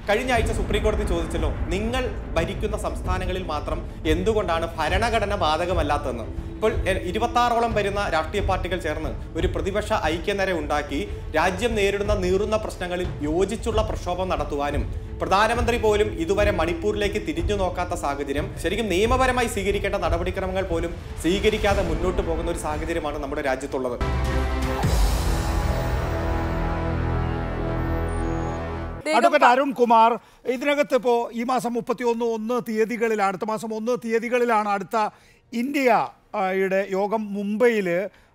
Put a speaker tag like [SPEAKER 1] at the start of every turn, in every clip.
[SPEAKER 1] കഴിഞ്ഞ ആഴ്ച സുപ്രീം കോടതി ചോദിച്ചല്ലോ നിങ്ങൾ ഭരിക്കുന്ന സംസ്ഥാനങ്ങളിൽ മാത്രം എന്തുകൊണ്ടാണ് ഭരണഘടന ബാധകമല്ലാത്തതെന്ന് ഇപ്പോൾ ഇരുപത്തി ആറോളം വരുന്ന രാഷ്ട്രീയ പാർട്ടികൾ ചേർന്ന് ഒരു പ്രതിപക്ഷ ഐക്യനിര ഉണ്ടാക്കി രാജ്യം നേരിടുന്ന നീറുന്ന പ്രശ്നങ്ങളിൽ യോജിച്ചുള്ള പ്രക്ഷോഭം നടത്തുവാനും പ്രധാനമന്ത്രി പോലും ഇതുവരെ മണിപ്പൂരിലേക്ക് തിരിഞ്ഞു നോക്കാത്ത സാഹചര്യം ശരിക്കും നിയമപരമായി സ്വീകരിക്കേണ്ട നടപടിക്രമങ്ങൾ പോലും സ്വീകരിക്കാതെ മുന്നോട്ട് പോകുന്ന ഒരു സാഹചര്യമാണ് നമ്മുടെ രാജ്യത്തുള്ളത്
[SPEAKER 2] അഡ്വക്കേറ്റ് അരുൺ കുമാർ ഇതിനകത്ത് ഇപ്പോൾ ഈ മാസം മുപ്പത്തി ഒന്ന് ഒന്ന് തീയതികളിലാണ് അടുത്ത മാസം ഒന്ന് തീയതികളിലാണ് അടുത്ത ഇന്ത്യ ആ, യുടെ യോഗം മുംബൈയിൽ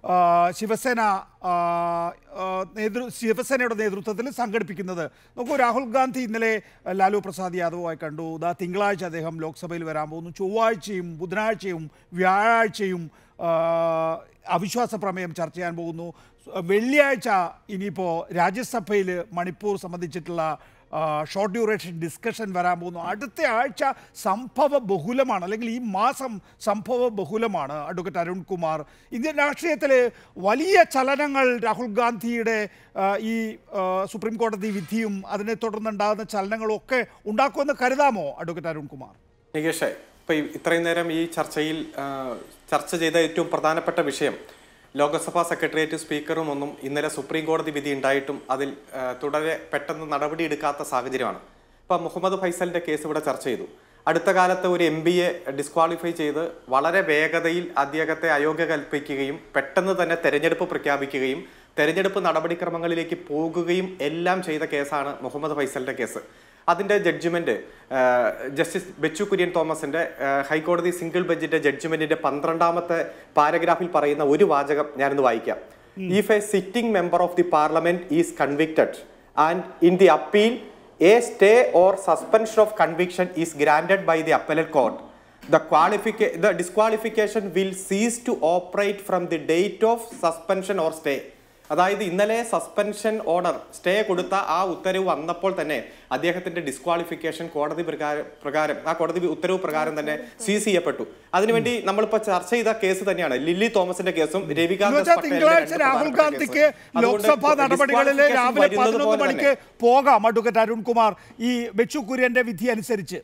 [SPEAKER 2] ശിവസേന ആ, ആ, നേതൃ ശിവസേനയുടെ നേതൃത്വത്തിൽ സംഘടിപ്പിക്കുന്നത് നോക്കൂ രാഹുൽ ഗാന്ധി ഇന്നലെ ലാലു പ്രസാദ് യാദവുമായി കണ്ടു ദാ തിങ്കളാഴ്ച അദ്ദേഹം ലോക്സഭയിൽ വരാൻ പോകുന്നു ചൊവ്വാഴ്ചയും ബുധനാഴ്ചയും വ്യാഴാഴ്ചയും ആ, അവിശ്വാസ പ്രമേയം ചർച്ച ചെയ്യാൻ പോകുന്നു വെള്ളിയാഴ്ച ഇനിയിപ്പോൾ രാജ്യസഭയിൽ മണിപ്പൂർ സംബന്ധിച്ചിട്ടുള്ള ഷോർട്ട് ഡ്യൂറേഷൻ ഡിസ്കഷൻ വരാൻ പോകുന്നു അടുത്ത ആഴ്ച സംഭവ ബഹുലമാണ് അല്ലെങ്കിൽ ഈ മാസം സംഭവ ബഹുലമാണ് അഡ്വക്കേറ്റ് അരുൺകുമാർ ഇന്ത്യൻ രാഷ്ട്രീയത്തിൽ വലിയ ചലനങ്ങൾ രാഹുൽ ഗാന്ധിയുടെ ആ, ഈ ആ, സുപ്രീം കോടതി വിധിയും അതിനെ തുടർന്നുണ്ടാകുന്ന ചലനങ്ങളും ഒക്കെ ഉണ്ടാക്കുമെന്ന് കരുതാമോ അഡ്വക്കേറ്റ് അരുൺകുമാർ
[SPEAKER 1] നികേഷ് ഇപ്പൊ ഈ- ഇത്രയും നേരം ഈ ചർച്ചയിൽ ആ, ചർച്ച ചെയ്ത ഏറ്റവും പ്രധാനപ്പെട്ട വിഷയം ലോക്സഭാ സെക്രട്ടേറിയറ്റ് സ്പീക്കറും ഒന്നും ഇന്നലെ സുപ്രീം കോടതി വിധി ഉണ്ടായിട്ടും അതിൽ ആ, തുടരെ പെട്ടെന്ന് നടപടിയെടുക്കാത്ത സാഹചര്യമാണ് ഇപ്പൊ മുഹമ്മദ് ഫൈസലിന്റെ കേസ് ഇവിടെ ചർച്ച ചെയ്തു അടുത്ത കാലത്ത് ഒരു എം എ ഡിസ്ക്വാളിഫൈ ചെയ്ത് വളരെ വേഗതയിൽ അദ്ദേഹത്തെ അയോഗ്യ കൽപ്പിക്കുകയും പെട്ടെന്ന് തന്നെ തെരഞ്ഞെടുപ്പ് പ്രഖ്യാപിക്കുകയും തെരഞ്ഞെടുപ്പ് നടപടിക്രമങ്ങളിലേക്ക് പോകുകയും എല്ലാം ചെയ്ത കേസാണ് മുഹമ്മദ് ഫൈസലിന്റെ കേസ് അതിന്റെ ജഡ്ജ്മെന്റ് ജസ്റ്റിസ് ബെച്ചു കുര്യൻ തോമസിന്റെ ആ, ഹൈക്കോടതി സിംഗിൾ ബെഞ്ചിന്റെ ജഡ്ജ്മെന്റിന്റെ പന്ത്രണ്ടാമത്തെ പാരഗ്രാഫിൽ പറയുന്ന ഒരു വാചകം ഞാനൊന്ന് വായിക്കാം if a sitting member of the parliament is convicted and in the appeal a stay or suspension of conviction is granted by the appellate court the qualifica- the disqualification will cease to operate from the date of suspension or stay അതായത് ഇന്നലെ suspension order stay കൊടുത്ത ആ ഉത്തരവ് വന്നപ്പോൾ തന്നെ അദ്ദേഹത്തിന്റെ disqualification കോടതി പ്രകാരം പ്രകാരം ആ കോടതി ഉത്തരവ് പ്രകാരം തന്നെ സീസ് ചെയ്യപ്പെട്ടു അതിനുവേണ്ടി നമ്മളിപ്പോ ചർച്ച ചെയ്ത കേസ് തന്നെയാണ് ലില്ലി തോമസിന്റെ കേസും രവികാന്ത്
[SPEAKER 2] എന്ന് വെച്ചാൽ
[SPEAKER 1] പട്ടേലിന്റെ
[SPEAKER 2] തിങ്കളാഴ്ച
[SPEAKER 1] രണ്ട്
[SPEAKER 2] രാഹുൽ
[SPEAKER 1] പ്രധാനപ്പെട്ട
[SPEAKER 2] ഗാന്ധിക്ക്
[SPEAKER 1] കേസ്. അതുകൊണ്ട്
[SPEAKER 2] ലോക്സഭാ നടപടികളിൽ
[SPEAKER 1] disqualification
[SPEAKER 2] രാവിലെ
[SPEAKER 1] വരുന്നത്
[SPEAKER 2] പതിനൊന്ന്
[SPEAKER 1] പോലെ
[SPEAKER 2] മണിക്ക്
[SPEAKER 1] തന്നെ.
[SPEAKER 2] പോകാം അഡ്വക്കേറ്റ് അരുൺകുമാർ ഈ ബെച്ചു കുര്യന്റെ വിധി അനുസരിച്ച്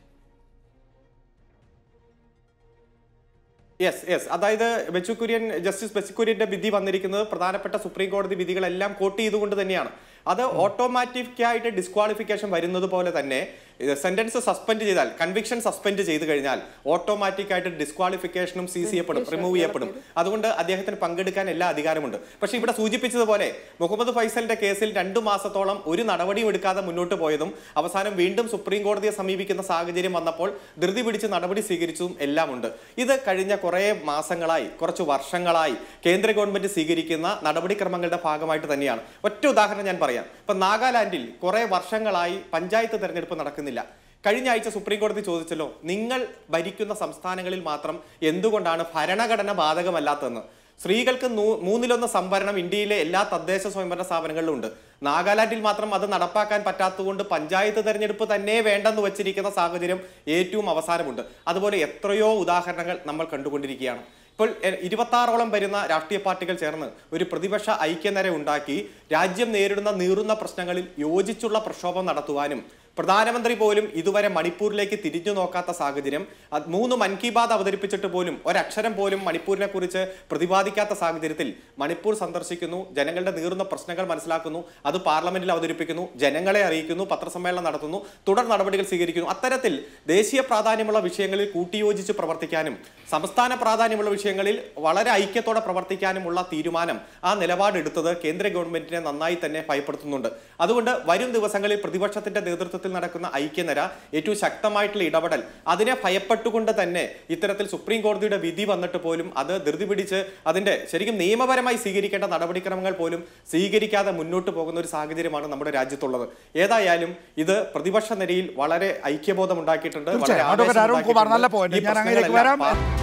[SPEAKER 1] യെസ് യെസ് അതായത് ബെച്ചു കുര്യൻ ജസ്റ്റിസ് ബെച്ചു കുര്യന്റെ വിധി വന്നിരിക്കുന്നത് പ്രധാനപ്പെട്ട സുപ്രീം കോടതി വിധികളെല്ലാം കോട്ട് ചെയ്തുകൊണ്ട് തന്നെയാണ് അത് ഓട്ടോമാറ്റിക് ആയിട്ട് ഡിസ്ക്വാളിഫിക്കേഷൻ വരുന്നത് പോലെ തന്നെ സെന്റൻസ് സസ്പെൻഡ് ചെയ്താൽ കൺവിക്ഷൻ സസ്പെൻഡ് ചെയ്ത് കഴിഞ്ഞാൽ ഓട്ടോമാറ്റിക് ആയിട്ട് ഡിസ്ക്വാളിഫിക്കേഷനും സീസ് ചെയ്യപ്പെടും റിമൂവ് ചെയ്യപ്പെടും അതുകൊണ്ട് അദ്ദേഹത്തിന് പങ്കെടുക്കാൻ എല്ലാ അധികാരമുണ്ട് പക്ഷേ ഇവിടെ സൂചിപ്പിച്ചതുപോലെ മുഹമ്മദ് ഫൈസലിന്റെ കേസിൽ രണ്ടു മാസത്തോളം ഒരു നടപടിയും എടുക്കാതെ മുന്നോട്ട് പോയതും അവസാനം വീണ്ടും സുപ്രീം കോടതിയെ സമീപിക്കുന്ന സാഹചര്യം വന്നപ്പോൾ ധൃതി പിടിച്ച് നടപടി സ്വീകരിച്ചതും എല്ലാം ഉണ്ട് ഇത് കഴിഞ്ഞ കുറേ മാസങ്ങളായി കുറച്ച് വർഷങ്ങളായി കേന്ദ്ര ഗവൺമെന്റ് സ്വീകരിക്കുന്ന നടപടിക്രമങ്ങളുടെ ഭാഗമായിട്ട് തന്നെയാണ് ഒറ്റ ഉദാഹരണം ഞാൻ പറയാം ഇപ്പൊ നാഗാലാൻഡിൽ കുറെ വർഷങ്ങളായി പഞ്ചായത്ത് തെരഞ്ഞെടുപ്പ് നടക്കുന്നില്ല കഴിഞ്ഞ ആഴ്ച സുപ്രീം കോടതി ചോദിച്ചല്ലോ നിങ്ങൾ ഭരിക്കുന്ന സംസ്ഥാനങ്ങളിൽ മാത്രം എന്തുകൊണ്ടാണ് ഭരണഘടന ബാധകമല്ലാത്തതെന്ന് സ്ത്രീകൾക്ക് നൂ- മൂന്നിലൊന്ന് സംവരണം ഇന്ത്യയിലെ എല്ലാ തദ്ദേശ സ്വയംഭരണ സ്ഥാപനങ്ങളിലും ഉണ്ട് നാഗാലാൻഡിൽ മാത്രം അത് നടപ്പാക്കാൻ പറ്റാത്തതുകൊണ്ട് പഞ്ചായത്ത് തെരഞ്ഞെടുപ്പ് തന്നെ വേണ്ടെന്ന് വച്ചിരിക്കുന്ന സാഹചര്യം ഏറ്റവും അവസാനമുണ്ട് അതുപോലെ എത്രയോ ഉദാഹരണങ്ങൾ നമ്മൾ കണ്ടുകൊണ്ടിരിക്കുകയാണ് ഇപ്പോൾ ഇരുപത്തി ആറോളം വരുന്ന രാഷ്ട്രീയ പാർട്ടികൾ ചേർന്ന് ഒരു പ്രതിപക്ഷ ഐക്യനിര ഉണ്ടാക്കി രാജ്യം നേരിടുന്ന നീറുന്ന പ്രശ്നങ്ങളിൽ യോജിച്ചുള്ള പ്രക്ഷോഭം നടത്തുവാനും പ്രധാനമന്ത്രി പോലും ഇതുവരെ മണിപ്പൂരിലേക്ക് തിരിഞ്ഞു നോക്കാത്ത സാഹചര്യം അത് മൂന്ന് മൻ കി ബാത് അവതരിപ്പിച്ചിട്ട് പോലും ഒരക്ഷരം പോലും മണിപ്പൂരിനെ കുറിച്ച് പ്രതിപാദിക്കാത്ത സാഹചര്യത്തിൽ മണിപ്പൂർ സന്ദർശിക്കുന്നു ജനങ്ങളുടെ നീറുന്ന പ്രശ്നങ്ങൾ മനസ്സിലാക്കുന്നു അത് പാർലമെന്റിൽ അവതരിപ്പിക്കുന്നു ജനങ്ങളെ അറിയിക്കുന്നു പത്രസമ്മേളനം നടത്തുന്നു തുടർ നടപടികൾ സ്വീകരിക്കുന്നു അത്തരത്തിൽ ദേശീയ പ്രാധാന്യമുള്ള വിഷയങ്ങളിൽ കൂട്ടിയോജിച്ച് പ്രവർത്തിക്കാനും സംസ്ഥാന പ്രാധാന്യമുള്ള വിഷയങ്ങളിൽ വളരെ ഐക്യത്തോടെ പ്രവർത്തിക്കാനുമുള്ള തീരുമാനം ആ നിലപാടെടുത്തത് കേന്ദ്ര ഗവൺമെന്റിനെ നന്നായി തന്നെ ഭയപ്പെടുത്തുന്നുണ്ട് അതുകൊണ്ട് വരും ദിവസങ്ങളിൽ പ്രതിപക്ഷത്തിന്റെ നേതൃത്വത്തിൽ നടക്കുന്ന ഐക്യനിര ഏറ്റവും ശക്തമായിട്ടുള്ള ഇടപെടൽ അതിനെ ഭയപ്പെട്ടുകൊണ്ട് തന്നെ ഇത്തരത്തിൽ സുപ്രീം കോടതിയുടെ വിധി വന്നിട്ട് പോലും അത് ധൃതി പിടിച്ച് അതിന്റെ ശരിക്കും നിയമപരമായി സ്വീകരിക്കേണ്ട നടപടിക്രമങ്ങൾ പോലും സ്വീകരിക്കാതെ മുന്നോട്ട് പോകുന്ന ഒരു സാഹചര്യമാണ് നമ്മുടെ രാജ്യത്തുള്ളത് ഏതായാലും ഇത് പ്രതിപക്ഷ നിരയിൽ വളരെ ഐക്യബോധം ഉണ്ടാക്കിയിട്ടുണ്ട് വളരെ
[SPEAKER 2] തീർച്ചയായും അഡ്വക്കേറ്റ്
[SPEAKER 1] ആവേശം
[SPEAKER 2] അരുൺകുമാർ നല്ല
[SPEAKER 1] ഉണ്ടാക്കിയിട്ടുണ്ട്.
[SPEAKER 2] പോയിന്റ്
[SPEAKER 1] ഈ
[SPEAKER 2] ഞാൻ അങ്ങനെയൊക്കെ
[SPEAKER 1] പ്രശ്നങ്ങളെല്ലാം
[SPEAKER 2] വരാം
[SPEAKER 1] പാ-